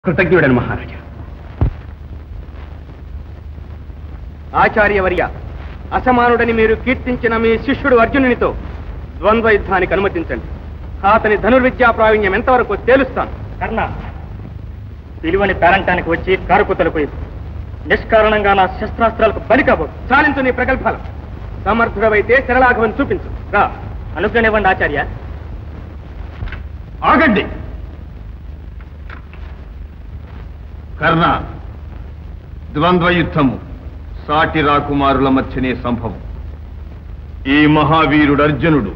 కృతజ్ఞుడను మహారాజా ఆచార్యవర్య అసమానుడని మీరు కీర్తించిన మీ శిష్యుడు అర్జునునితో ద్వంద్వ యుద్ధానికి అనుమతించండి అతని ధనుర్విద్యా ప్రావీణ్యం ఎంతవరకు తేలుస్తాను కర్ణ విలువని పేరంటానికి వచ్చి కారుకుతలకు నిష్కారణంగా నా శస్త్రాస్త్రాలకు బలి కాబోదు చాలించు నీ ప్రగల్భాలు సమర్థుడవైతే శరలాఘవం చూపించు రా అనుగ్రహనివ్వండి ఆచార్య ఆగండి కర్ణ ద్వంద్వ యుద్ధము సాటి రాకుమారుల మధ్యనే సంభవం ఈ మహావీరుడు అర్జునుడు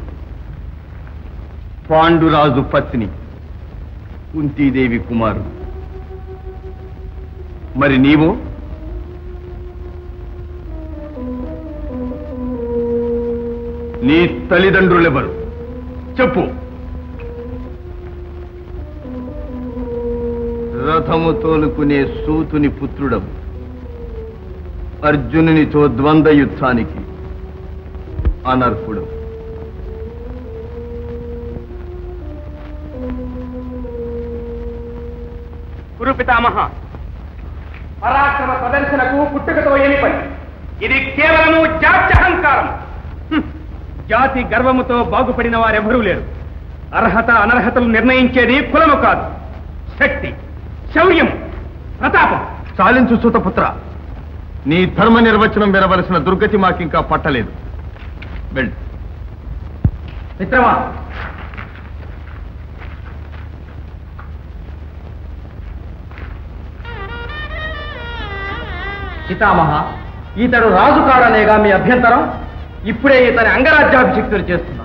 పాండురాజు పత్ని కుంతీదేవి కుమారుడు మరి నీవు నీ తల్లిదండ్రులెవరు చెప్పు రథము తోలుకునే సూతుని పుత్రుడవు అర్జునునితో ద్వంద్వ యుద్ధానికి అనర్హుడు గురు పితామహ పరాక్రమ ప్రదర్శనకు పుట్టుకతో ఏమి పని ఇది కేవలము జాత్యహంకారం హ్మ్. జాతి గర్వముతో బాగుపడిన వారెవరూ లేరు అర్హత అనర్హతలు నిర్ణయించేది కులము కాదు శక్తి శౌర్యం ప్రతాపం చాలించు సూతపుత్ర నీ ధర్మ నిర్వచనం వినవలసిన దుర్గతి మాకింకా పట్టలేదు వెళ్ళు మిత్రమా పితామహ ఇతడు రాజు కాడనేగా మీ అభ్యంతరం ఇప్పుడే ఇతని అంగరాజ్యాభిషిక్తులు చేస్తున్నాను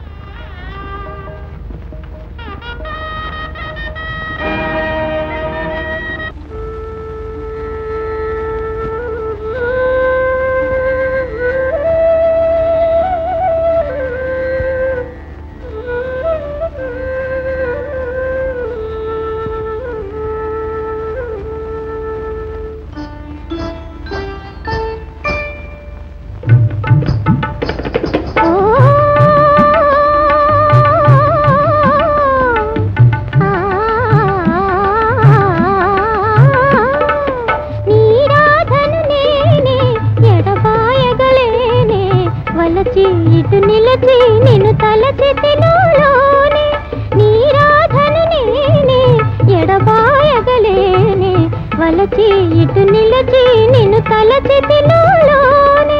నీరాధను నేనే ఎడబాయగలేనే వలచి ఇటు నిలచి నిన్ను తలచి తినులోనే నీరాధను నేనే ఎడబాయగలేనే వలచి ఇటు నిలచి నిన్ను తలచి తినులోనే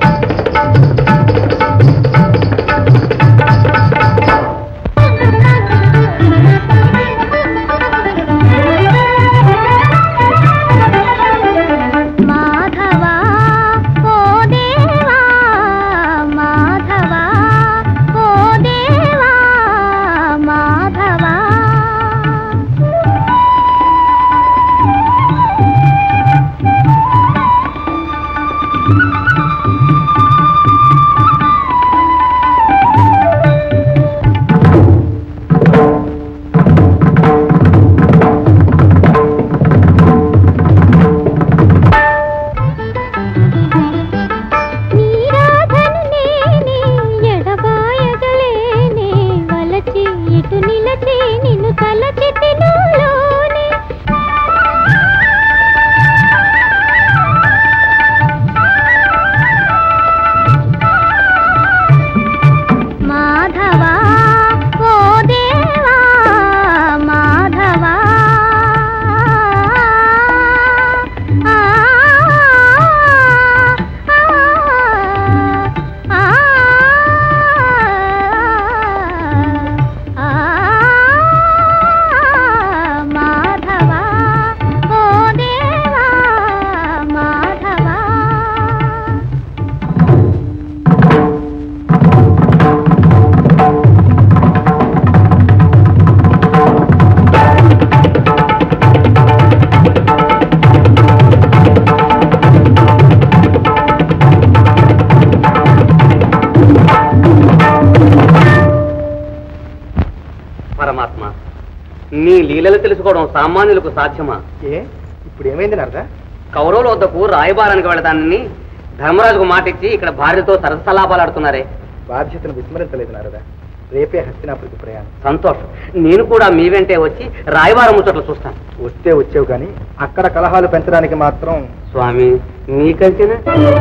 ఆ నీ లీలలు తెలుసుకోవడం సామాన్యులకు సాధ్యమా ఏ ఇప్పుడు ఏమైంది నారదా కౌరవుల వద్దకు రాయబారానికి వెళదానని ధర్మరాజుకు మాట ఇచ్చి ఇక్కడ భార్యతో సరసలాపాలు ఆడుతున్నారే బాధ్యతను విస్మరించలేదు నారదా రేపే హస్తినాపురికి ప్రయాణం సంతోషం నేను కూడా మీ వెంటే వచ్చి రాయబారం ముచ్చట్లు చూస్తాను వస్తే వచ్చావు కానీ అక్కడ కలహాలు పెంచడానికి మాత్రం స్వామి నీకంటేనా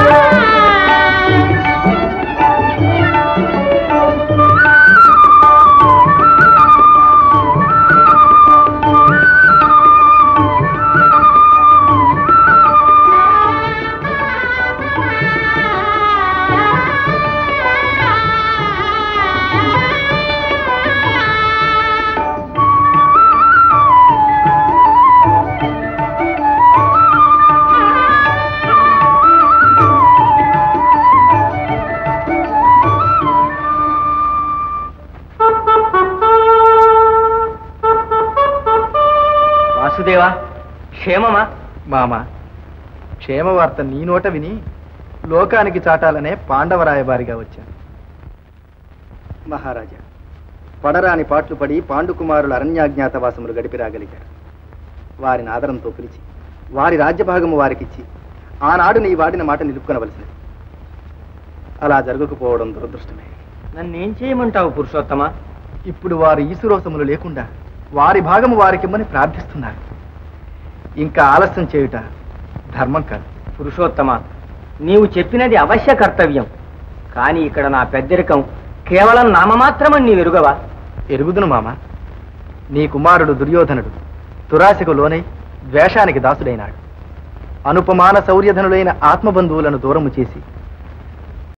వాసుదేవా క్షేమమా మామ క్షేమ వార్త నీ నోట విని లోకానికి చాటాలనే పాండవరాయబారిగా వచ్చాను మహారాజా పడరాని పాట్లు పడి పాండుకుమారుల అరణ్యాజ్ఞాతవాసములు గడిపి రాగలిగారు వారిని ఆదరంతో పిలిచి వారి రాజ్యభాగము వారికిచ్చి ఆనాడు నీ వాడిన మాట నిలుపుకొనవలసింది అలా జరగకపోవడం దురదృష్టమే నన్నేం చేయమంటావు పురుషోత్తమా ఇప్పుడు వారు ఈసురోసములు లేకుండా వారి భాగము వారికిమ్మని ప్రార్థిస్తున్నారు ఇంకా ఆలస్యం చేయుట ధర్మం కాదు పురుషోత్తమ నీవు చెప్పినది అవశ్య కర్తవ్యం కానీ ఇక్కడ నా పెద్దరికం కేవలం నామమాత్రమని నీ వెరుగవా ఎరుగుదును మామ నీ కుమారుడు దుర్యోధనుడు దురాశకు లోనై ద్వేషానికి దాసుడైనాడు అనుపమాన శౌర్యధనులైన ఆత్మబంధువులను దూరము చేసి